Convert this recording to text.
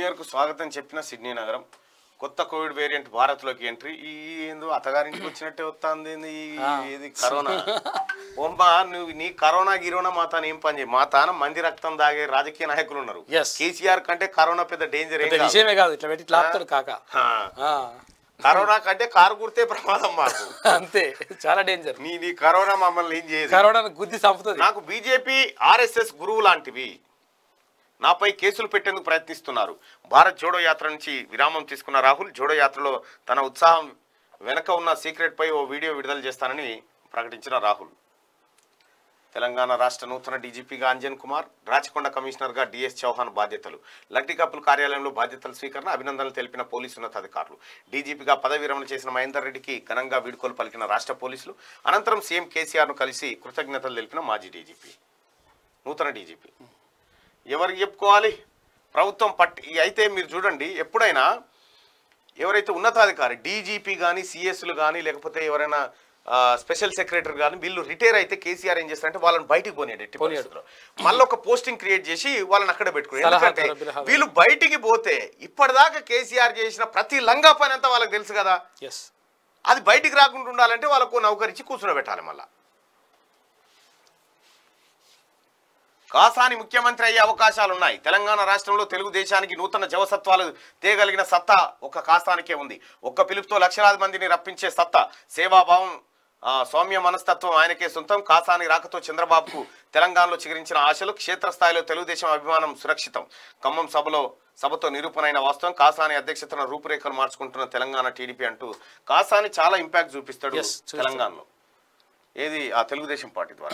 New York స్వాగతం చెప్పిన Sydney నగరం కొత్త కోవిడ్ వేరియంట్ భారత్లోకి ఎంట్రీ ఈ ఏందో అత్తగారింటికి వచ్చినట్టే వస్తుంది ఇది కరోనా ఓమ్మా నువ్వు నీ కరోనా గిరోనా మా తాను ఏం పని చేయి మా తాను మంది రక్తం దాగే రాజకీయ నాయకులు ఉన్నారు Yes. కేసీఆర్ కంటే కరోనా పెద్ద డేంజర్ ఏం పెద్ద కాదు. విషయమే కాదు ఇట్లా పెట్టి ఇట్లా ఆపుతాడు కాక ఆ. ఆ, కరోనా కంటే కారు గుర్తే ప్రమాదం మాకు అంతే చాలా డేంజర్ నీ నీ కరోనా మమ్మల్ని ఏం చేయదు కరోనా గుద్ది చంపుతుంది నాకు బీజేపీ ఆర్ఎస్ఎస్ గురువు లాంటివి నాపై కేసులు పెట్టేందుకు ప్రయత్నిస్తున్నారు భారత్ జోడో యాత్ర నుంచి విరామం తీసుకున్న రాహుల్ జోడో యాత్రలో తన ఉత్సాహం వెనక ఉన్న సీక్రెట్ పై ఓ వీడియో విడుదల చేస్తానని ప్రకటించిన రాహుల్ తెలంగాణ రాష్ట్ర నూతన డీజీపీగా అంజన్ కుమార్ రాచకొండ కమిషనర్గా డిఎస్ చౌహాన్ బాధ్యతలు లక్టీ కప్పుల్ కార్యాలయంలో బాధ్యతల స్వీకరణ అభినందనలు తెలిపిన పోలీసు ఉన్నతాధికారులు డీజీపీగా పదవి విరమణ చేసిన మహేందర్ రెడ్డికి ఘనంగా వీడ్కోలు పలికిన రాష్ట్ర పోలీసులు అనంతరం సీఎం కేసీఆర్ను కలిసి కృతజ్ఞతలు తెలిపిన మాజీ డీజీపీ నూతన డీజీపీ ఎవరికి చెప్పుకోవాలి ప్రభుత్వం పట్టి అయితే మీరు చూడండి ఎప్పుడైనా ఎవరైతే ఉన్నతాధికారి డీజీపీ కానీ సిఎస్లు కానీ లేకపోతే ఎవరైనా ఆ, స్పెషల్ సెక్రటరీ కానీ వీళ్ళు రిటైర్ అయితే కేసీఆర్ ఏం చేస్తారంటే వాళ్ళని బయటికి పోనీయండి ఎట్టి పోనీయడు. పరిస్థితుల్లో మళ్ళీ ఒక పోస్టింగ్ క్రియేట్ చేసి వాళ్ళని అక్కడ పెట్టుకుని సలహాదారు, ఎందుకంటే బిలహాదారు. వీళ్ళు బయటికి పోతే ఇప్పటిదాకా కేసీఆర్ చేసిన ప్రతి లంగా పని అంతా వాళ్ళకి తెలుసు కదా ఎస్ అది బయటికి రాకుండా ఉండాలంటే వాళ్ళకు నౌకరించి కూర్చునబెట్టాలి మళ్ళా కాసాని ముఖ్యమంత్రి అయ్యే అవకాశాలు ఉన్నాయి తెలంగాణ రాష్ట్రంలో తెలుగుదేశానికి నూతన జవసత్వాలు తేగలిగిన సత్తా ఒక కాసానికే ఉంది ఒక్క పిలుపుతో లక్షలాది మందిని రప్పించే సత్తా సేవాభావం ఆ, సౌమ్య మనస్తత్వం ఆయనకే సొంతం కాసాని రాకతో చంద్రబాబుకు తెలంగాణలో చిగురించిన ఆశలు క్షేత్రస్థాయిలో తెలుగుదేశం అభిమానం సురక్షితం ఖమ్మం సభలో సభతో నిరూపణైన వాస్తవం కాసాని అధ్యక్షతన రూపురేఖలు మార్చుకుంటున్న తెలంగాణ టీడీపీ అంటూ కాసాని చాలా ఇంపాక్ట్ చూపిస్తాడు Yes, చూపిస్తాడు. తెలంగాణలో ఏది ఆ తెలుగుదేశం పార్టీ ద్వారా